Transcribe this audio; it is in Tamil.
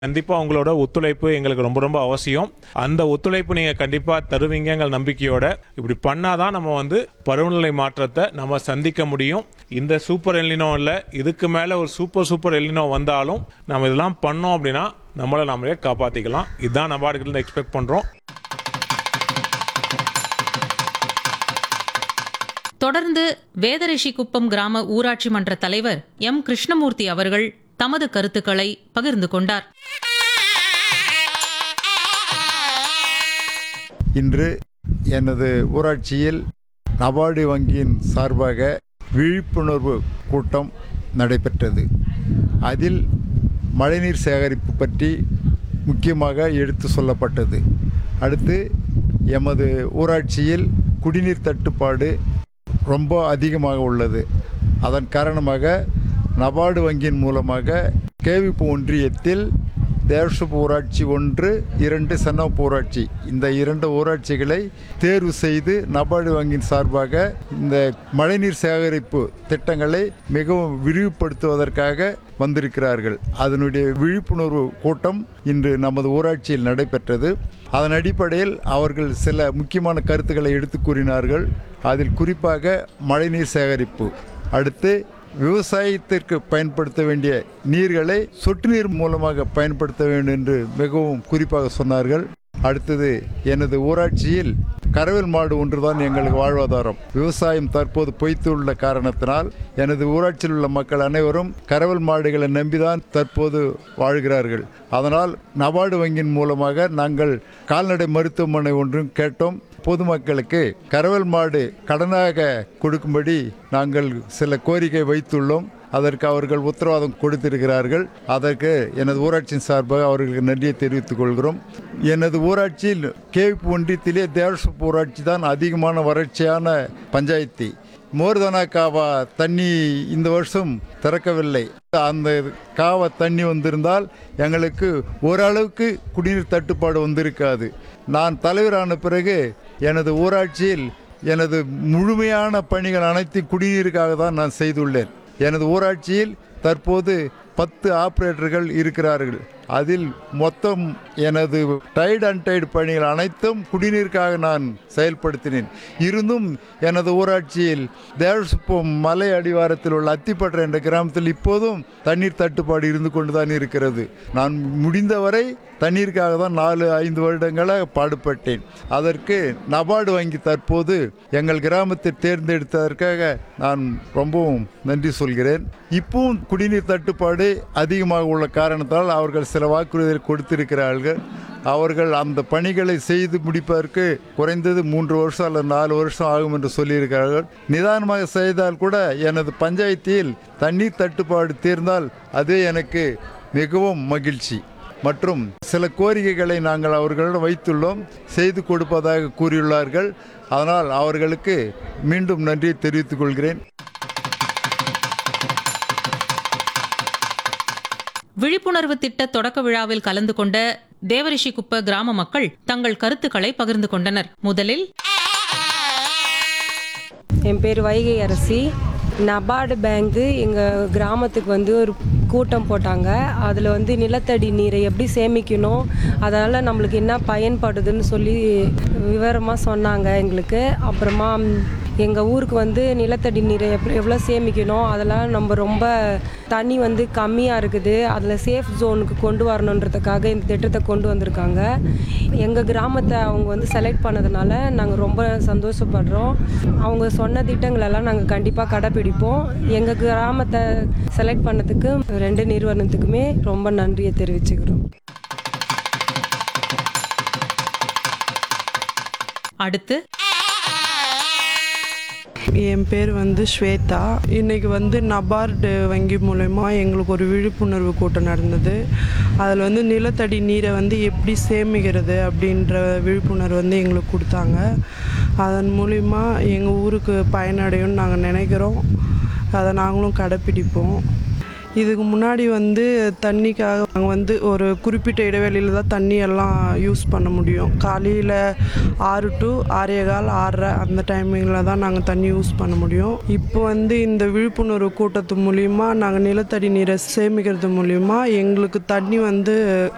கண்டிப்பா உங்களோட ஒத்துழைப்பு எங்களுக்கு ரொம்ப ரொம்ப அவசியம் அந்த ஒத்துழைப்பு நீங்க கண்டிப்பா தருவீங்கங்கிற நம்பிக்கையோட இப்படி பண்ணாதான் நம்ம வந்து பருவநிலை மாற்றத்தை நம்ம சந்திக்க முடியும் இந்த சூப்பர் எல்லினோ இல்ல இதுக்கு மேல ஒரு சூப்பர் சூப்பர் எல்லினோ வந்தாலும் நம்ம இதெல்லாம் பண்ணோம் அப்படின்னா நம்மளை நம்மளே காப்பாத்திக்கலாம் இதுதான் நபார்டுகிட்ட எக்ஸ்பெக்ட் பண்றோம் தொடர்ந்து வேதரிஷி குப்பம் கிராம ஊராட்சி மன்ற தலைவர் எம் கிருஷ்ணமூர்த்தி அவர்கள் தமது கருத்துக்களை பகிர்ந்து கொண்டார் இன்று எனது ஊராட்சியில் நபார்டு வங்கியின் சார்பாக விழிப்புணர்வு கூட்டம் நடைபெற்றது அதில் மழைநீர் சேகரிப்பு பற்றி முக்கியமாக எடுத்து சொல்லப்பட்டது அடுத்து எமது ஊராட்சியில் குடிநீர் தட்டுப்பாடு ரொம்ப அதிகமாக உள்ளது அதன் காரணமாக நபார்டு வங்கியின் மூலமாக கேவிப்பு ஒன்றியத்தில் தேவஷப் ஊராட்சி ஒன்று இரண்டு சன்னப் ஊராட்சி இந்த இரண்டு ஊராட்சிகளை தேர்வு செய்து நபார்டு வங்கியின் சார்பாக இந்த மழைநீர் சேகரிப்பு திட்டங்களை மிகவும் விரிவுபடுத்துவதற்காக வந்திருக்கிறார்கள் அதனுடைய விழிப்புணர்வு கூட்டம் இன்று நமது ஊராட்சியில் நடைபெற்றது அதன் அடிப்படையில் அவர்கள் சில முக்கியமான கருத்துக்களை எடுத்து கூறினார்கள் அதில் குறிப்பாக மழைநீர் சேகரிப்பு அடுத்து விவசாயத்திற்கு பயன்படுத்த வேண்டிய நீர்களை சொட்டு நீர் மூலமாக பயன்படுத்த வேண்டும் என்று மிகவும் குறிப்பாக சொன்னார்கள் அடுத்தது எனது ஊராட்சியில் கறவல் மாடு ஒன்றுதான் எங்களுக்கு வாழ்வாதாரம் விவசாயம் தற்போது பொய்த்துள்ள காரணத்தினால் எனது ஊராட்சியில் உள்ள மக்கள் அனைவரும் கறவல் மாடுகளை நம்பிதான் தற்போது வாழ்கிறார்கள் அதனால் நபார்டு வங்கியின் மூலமாக நாங்கள் கால்நடை மருத்துவமனை ஒன்றும் கேட்டோம் பொதுமக்களுக்கு கறவல் மாடு கடனாக கொடுக்கும்படி நாங்கள் சில கோரிக்கை வைத்துள்ளோம் அதற்கு அவர்கள் உத்தரவாதம் கொடுத்திருக்கிறார்கள் அதற்கு எனது ஊராட்சியின் சார்பாக அவர்களுக்கு நன்றியை தெரிவித்துக் கொள்கிறோம் எனது ஊராட்சியில் கேவிப்பு ஒன்றியத்திலே தேவசப் ஊராட்சி தான் அதிகமான வறட்சியான பஞ்சாயத்து மோர்தனா காவா தண்ணி இந்த வருஷம் திறக்கவில்லை அந்த காவா தண்ணி வந்திருந்தால் எங்களுக்கு ஓரளவுக்கு குடிநீர் தட்டுப்பாடு வந்திருக்காது நான் தலைவரான பிறகு எனது ஊராட்சியில் எனது முழுமையான பணிகள் அனைத்தையும் குடிநீருக்காக தான் நான் செய்துள்ளேன் எனது ஊராட்சியில் தற்போது பத்து ஆபரேட்டர்கள் இருக்கிறார்கள் அதில் மொத்தம் எனது டைட் அண்ட் டைட் பணிகள் அனைத்தும் குடிநீருக்காக நான் செயல்படுத்தினேன் இருந்தும் எனது ஊராட்சியில் தேவசுப்பம் மலை அடிவாரத்தில் உள்ள அத்திப்பற்ற என்ற கிராமத்தில் இப்போதும் தண்ணீர் தட்டுப்பாடு இருந்து கொண்டுதான் இருக்கிறது நான் முடிந்தவரை தண்ணீருக்காக தான் நாலு ஐந்து வருடங்களாக பாடுபட்டேன் அதற்கு நபார்டு வங்கி தற்போது எங்கள் கிராமத்தை தேர்ந்தெடுத்ததற்காக நான் ரொம்பவும் நன்றி சொல்கிறேன் இப்பவும் குடிநீர் தட்டுப்பாடு அதிகமாக உள்ள காரணத்தால் அவர்கள் சில வாக்குறுதிகள் கொடுத்திருக்கிறார்கள் அவர்கள் அந்த பணிகளை செய்து முடிப்பதற்கு குறைந்தது மூன்று வருஷம் அல்லது நாலு வருஷம் ஆகும் என்று சொல்லியிருக்கிறார்கள் நிதானமாக செய்தால் கூட எனது பஞ்சாயத்தில் தண்ணீர் தட்டுப்பாடு தீர்ந்தால் அதே எனக்கு மிகவும் மகிழ்ச்சி மற்றும் சில கோரிக்கைகளை நாங்கள் அவர்களிடம் வைத்துள்ளோம் செய்து கொடுப்பதாக கூறியுள்ளார்கள் அதனால் அவர்களுக்கு மீண்டும் நன்றியை தெரிவித்துக் கொள்கிறேன் விழிப்புணர்வு திட்ட தொடக்க விழாவில் கலந்து கொண்ட தேவரிஷி குப்ப கிராம மக்கள் தங்கள் கருத்துக்களை பகிர்ந்து கொண்டனர் முதலில் என் பேர் வைகை அரசி நபார்டு பேங்க்கு எங்கள் கிராமத்துக்கு வந்து ஒரு கூட்டம் போட்டாங்க அதில் வந்து நிலத்தடி நீரை எப்படி சேமிக்கணும் அதனால் நம்மளுக்கு என்ன பயன்படுதுன்னு சொல்லி விவரமாக சொன்னாங்க எங்களுக்கு அப்புறமா எங்கள் ஊருக்கு வந்து நிலத்தடி நீரை எப்படி எவ்வளோ சேமிக்கணும் அதெல்லாம் நம்ம ரொம்ப தண்ணி வந்து கம்மியாக இருக்குது அதில் சேஃப் ஜோனுக்கு கொண்டு வரணுன்றதுக்காக இந்த திட்டத்தை கொண்டு வந்திருக்காங்க எங்கள் கிராமத்தை அவங்க வந்து செலக்ட் பண்ணதுனால நாங்கள் ரொம்ப சந்தோஷப்படுறோம் அவங்க சொன்ன திட்டங்களெல்லாம் நாங்கள் கண்டிப்பாக கடைப்பிடிப்போம் எங்கள் கிராமத்தை செலக்ட் பண்ணதுக்கு ரெண்டு நிறுவனத்துக்குமே ரொம்ப நன்றியை தெரிவிச்சுக்கிறோம் அடுத்து என் பேர் வந்து ஸ்வேதா இன்னைக்கு வந்து நபார்டு வங்கி மூலயமா எங்களுக்கு ஒரு விழிப்புணர்வு கூட்டம் நடந்தது அதில் வந்து நிலத்தடி நீரை வந்து எப்படி சேமிக்கிறது அப்படின்ற விழிப்புணர்வு வந்து எங்களுக்கு கொடுத்தாங்க அதன் மூலிமா எங்கள் ஊருக்கு பயனடையும்னு நாங்கள் நினைக்கிறோம் அதை நாங்களும் கடைப்பிடிப்போம் இதுக்கு முன்னாடி வந்து தண்ணிக்காக நாங்கள் வந்து ஒரு குறிப்பிட்ட இடைவெளியில் தான் தண்ணி எல்லாம் யூஸ் பண்ண முடியும் காலையில் ஆறு டு ஆறே கால் ஆறரை அந்த டைமிங்கில் தான் நாங்கள் தண்ணி யூஸ் பண்ண முடியும் இப்போ வந்து இந்த விழிப்புணர்வு கூட்டத்து மூலிமா நாங்கள் நிலத்தடி நீரை சேமிக்கிறது மூலிமா எங்களுக்கு தண்ணி வந்து